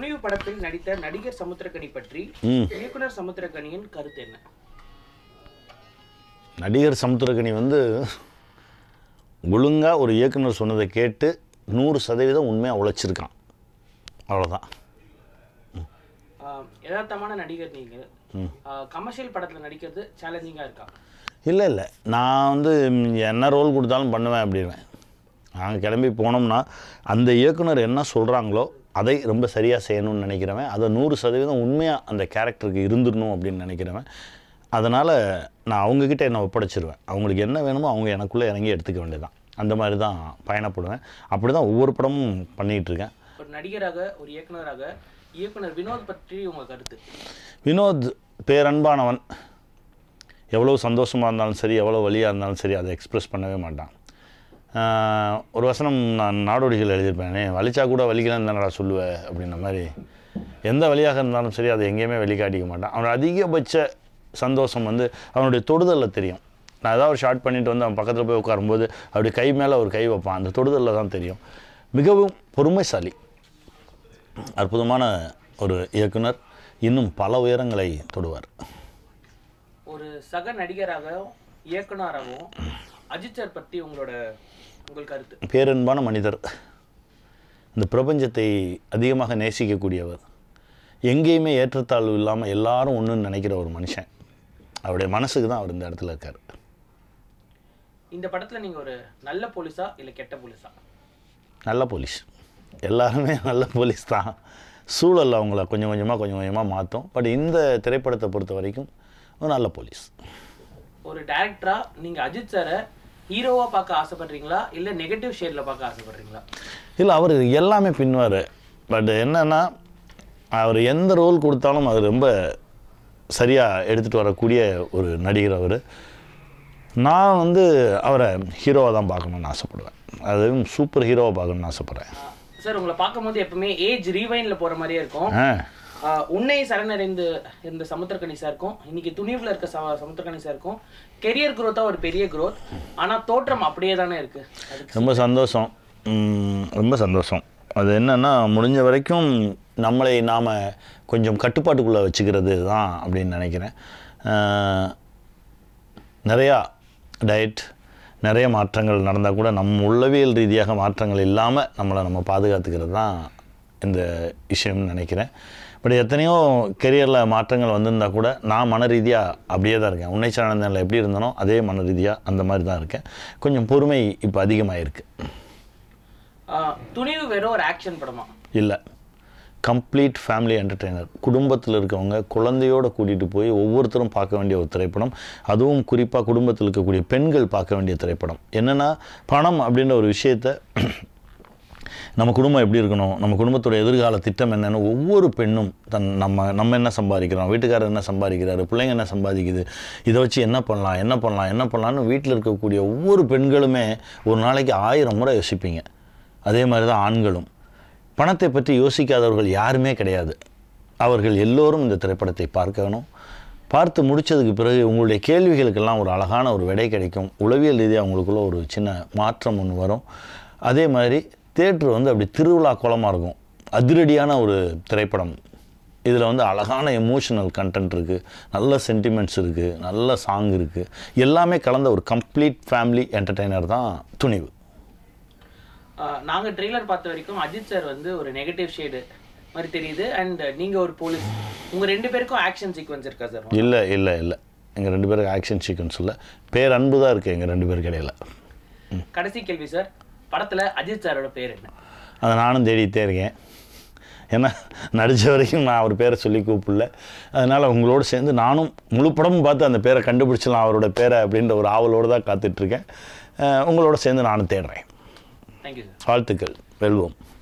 துணிவு படத்தில் நடித்த நடிகர் சமுத்திரக்கனி பற்றி ம் இயக்குனர் சமுத்திரக்கனியின் கருத்து என்ன நடிகர் சமுத்திரக்கனி வந்து ஒழுங்காக ஒரு இயக்குனர் சொன்னதை கேட்டு நூறு சதவீதம் உண்மையாக உழைச்சிருக்கான் அவ்வளோதான் ஆஹ் யதார்த்தமான நடிகர் நீங்கள் கமர்ஷியல் படத்துல நடிக்கிறது சேலஞ்சிங்கா இருக்கா இல்லை இல்லை நான் வந்து ம், என்ன ரோல் கொடுத்தாலும் பண்ணுவேன் அப்படின்வேன் நாங்கள் கிளம்பி போனோம்னா அந்த இயக்குனர் என்ன சொல்கிறாங்களோ அதை ரொம்ப சரியாக செய்யணும்னு நினைக்கிறவன் அதை நூறு சதவீதம் உண்மையாக அந்த கேரக்டருக்கு இருந்துடணும் அப்படின்னு நினைக்கிறவன் அதனால் நான் அவங்கக்கிட்ட என்னை ஒப்படைச்சிருவேன் அவங்களுக்கு என்ன வேணுமோ அவங்க எனக்குள்ளே இறங்கி எடுத்துக்க வேண்டியதான் அந்த மாதிரி தான் பயணப்படுவேன் அப்படி தான் ஒவ்வொரு படமும் பண்ணிகிட்டு இருக்கேன் ஒரு நடிகராக ஒரு இயக்குனராக இயக்குனர் வினோத் பற்றி உங்க கருத்து வினோத் பேரன்பானவன் எவ்வளோ சந்தோஷமாக இருந்தாலும் சரி எவ்வளோ வலியாக இருந்தாலும் சரி அதை எக்ஸ்பிரஸ் பண்ணவே மாட்டான் ஆஹ் ஒரு வசனம் நான் நாடோடிகள் எழுதியிருப்பேனே வலிச்சா கூட வலிக்கலன்னு தானடா சொல்லுவேன் அப்படின்ற மாதிரி எந்த வழியாக இருந்தாலும் சரி அதை எங்கேயுமே வெளிக்காட்டிக்க மாட்டான் அவனோட அதிகபட்ச சந்தோஷம் வந்து அவனுடைய தொடுதலில் தெரியும் நான் ஏதாவது ஒரு ஷார்ட் பண்ணிட்டு வந்து அவன் பக்கத்தில் போய் உட்காரும்போது அப்படி கை மேலே ஒரு கை வைப்பான் அந்த தொடுதலில் தான் தெரியும் மிகவும் பொறுமைசாலி அற்புதமான ஒரு இயக்குனர் இன்னும் பல உயரங்களை தொடுவார் ஒரு சக நடிகராகவும் இயக்குனராகவும் அஜித் சார் பற்றி உங்களோட உங்கள் கருத்து பேரன்பான மனிதர் இந்த பிரபஞ்சத்தை அதிகமாக நேசிக்கக்கூடியவர் எங்கேயுமே ஏற்றத்தாழ்வு இல்லாமல் எல்லாரும் ஒன்றுன்னு நினைக்கிற ஒரு மனுஷன் அவருடைய மனசுக்கு தான் அவர் இந்த இடத்துல இருக்கார் இந்த படத்துல நீங்க ஒரு நல்ல போலீஸா இல்ல கெட்ட போலீஸா நல்ல போலீஸ் எல்லாருமே நல்ல போலீஸ் தான் சூழல் அவங்கள கொஞ்சம் கொஞ்சமாக கொஞ்சம் கொஞ்சமாக மாற்றும் பட் இந்த திரைப்படத்தை பொறுத்த வரைக்கும் ஒரு நல்ல போலீஸ் ஒரு டைரக்டரா நீங்க அஜித் சாரை ஹீரோவா பார்க்க ஆசைப்படுறீங்களா இல்ல நெகட்டிவ் ஷேட்ல பார்க்க ஆசைப்படுறீங்களா இல்லை அவர் எல்லாமே பின்வார் பட் என்னன்னா அவர் எந்த ரோல் கொடுத்தாலும் அது ரொம்ப சரியாக எடுத்துகிட்டு வரக்கூடிய ஒரு நடிகர் அவர் நான் வந்து அவரை ஹீரோவாக தான் பார்க்கணுன்னு ஆசைப்படுவேன் அதுவும் சூப்பர் ஹீரோவாக பார்க்கணுன்னு ஆசைப்பட்றேன் சார் உங்களை பார்க்கும்போது எப்பவுமே ஏஜ் ரீவைன்ல போற மாதிரியே இருக்கும் ஆ ஆஹ் உன்னை சரணடைந்து இருந்த சமுத்திரக்கணி சாருக்கும் இன்னைக்கு துணிவுல இருக்க ச- சமுத்திரக்கணி சாருக்கும் கெரியர் growth-ஆ ஒரு பெரிய growth ஆனா தோற்றம் அப்படியே தானே இருக்கு அதுக்கு ரொம்ப சந்தோஷம் ம், ரொம்ப சந்தோஷம் அது என்னென்னா முடிஞ்ச வரைக்கும் நம்மளை நாம் கொஞ்சம் கட்டுப்பாட்டுக்குள்ளே வச்சுக்கிறது தான் அப்படின்னு நினைக்கிறேன் அஹ், நிறையா டயட் நிறைய மாற்றங்கள் நடந்தால் கூட நம் உள்ளவியல் ரீதியாக மாற்றங்கள் இல்லாமல் நம்மளை நம்ம பாதுகாத்துக்கிறது தான் இந்த விஷயம்னு நினைக்கிறேன் பட் எத்தனையோ கெரியரில் மாற்றங்கள் வந்திருந்தா கூட நான் மன ரீதியாக அப்படியே தான் இருக்கேன் உன்னை சார்ந்தனில் எப்படி இருந்தனோ அதே மன ரீதியாக அந்த மாதிரி தான் இருக்கேன் கொஞ்சம் பொறுமை இப்போ அதிகமாகிருக்கு ஆஹ் துணிவு வெறும் ஒரு ஆக்ஷன் படமா இல்லை கம்ப்ளீட் ஃபேமிலி என்டர்டெய்னர் குடும்பத்தில் இருக்கவங்க குழந்தையோட கூட்டிகிட்டு போய் ஒவ்வொருத்தரும் பார்க்க வேண்டிய ஒரு திரைப்படம் அதுவும் குறிப்பாக குடும்பத்தில் இருக்கக்கூடிய பெண்கள் பார்க்க வேண்டிய திரைப்படம் என்னென்னா பணம் அப்படின்ற ஒரு விஷயத்தை நம்ம குடும்பம் எப்படி இருக்கணும் நம்ம குடும்பத்தோட எதிர்கால திட்டம் என்னன்னு ஒவ்வொரு பெண்ணும் தன் நம்ம நம்ம என்ன சம்பாதிக்கிறோம் வீட்டுக்காரர் என்ன சம்பாதிக்கிறாரு பிள்ளைங்க என்ன சம்பாதிக்குது இதை வச்சு என்ன பண்ணலாம் என்ன பண்ணலாம் என்ன பண்ணலாம்னு வீட்டில் இருக்கக்கூடிய ஒவ்வொரு பெண்களுமே ஒரு நாளைக்கு ஆயிரம் முறை யோசிப்பீங்க அதே மாதிரி தான் ஆண்களும் பணத்தை பற்றி யோசிக்காதவர்கள் யாருமே கிடையாது அவர்கள் எல்லோரும் இந்த திரைப்படத்தை பார்க்கணும் பார்த்து முடிச்சதுக்கு பிறகு உங்களுடைய கேள்விகளுக்கெல்லாம் ஒரு அழகான ஒரு விடை கிடைக்கும் உளவியல் ரீதியாக உங்களுக்குள்ள ஒரு சின்ன மாற்றம் ஒன்று வரும் அதே மாதிரி தேட்டர் வந்து அப்படி திருவிழா கோலமாக இருக்கும் அதிரடியான ஒரு திரைப்படம் இதில் வந்து அழகான எமோஷனல் கண்டென்ட் இருக்குது நல்ல சென்டிமெண்ட்ஸ் இருக்குது நல்ல சாங் இருக்குது எல்லாமே கலந்த ஒரு கம்ப்ளீட் ஃபேமிலி என்டர்டெய்னர் தான் துணிவு ஆஹ் நாங்க ட்ரெய்லர் பார்த்த வரைக்கும் அஜித் சார் வந்து ஒரு நெகட்டிவ் ஷேடு மாதிரி தெரியுது அண்ட் நீங்க ஒரு போலீஸ் உங்க ரெண்டு பேருக்கும் ஆக்ஷன் சீக்வன்ஸ் இருக்கா சார் இல்லை இல்லை இல்லை எங்கள் ரெண்டு பேருக்கு ஆக்ஷன் சீக்வன்ஸ் இல்லை பேர் அன்பு தான் இருக்குது எங்கள் ரெண்டு பேருக்கு இடையில கடைசி கேள்வி சார் படத்துல அஜித் சாரோட பேர் என்ன அதை நானும் தேடிட்டே இருக்கேன் ஏன்னா நடித்த வரைக்கும் நான் அவர் பேரை சொல்லி கூப்பிடல அதனால் உங்களோட சேர்ந்து நானும் முழு படமும் பார்த்து அந்த பேரை கண்டுபிடிச்சலாம் அவரோட பேரை அப்படின்ற ஒரு ஆவலோடு தான் காத்துட்ருக்கேன் உங்களோட சேர்ந்து நானும் தேடுறேன் தேங்க்யூ சார் வாழ்த்துக்கள் வெல்வோம்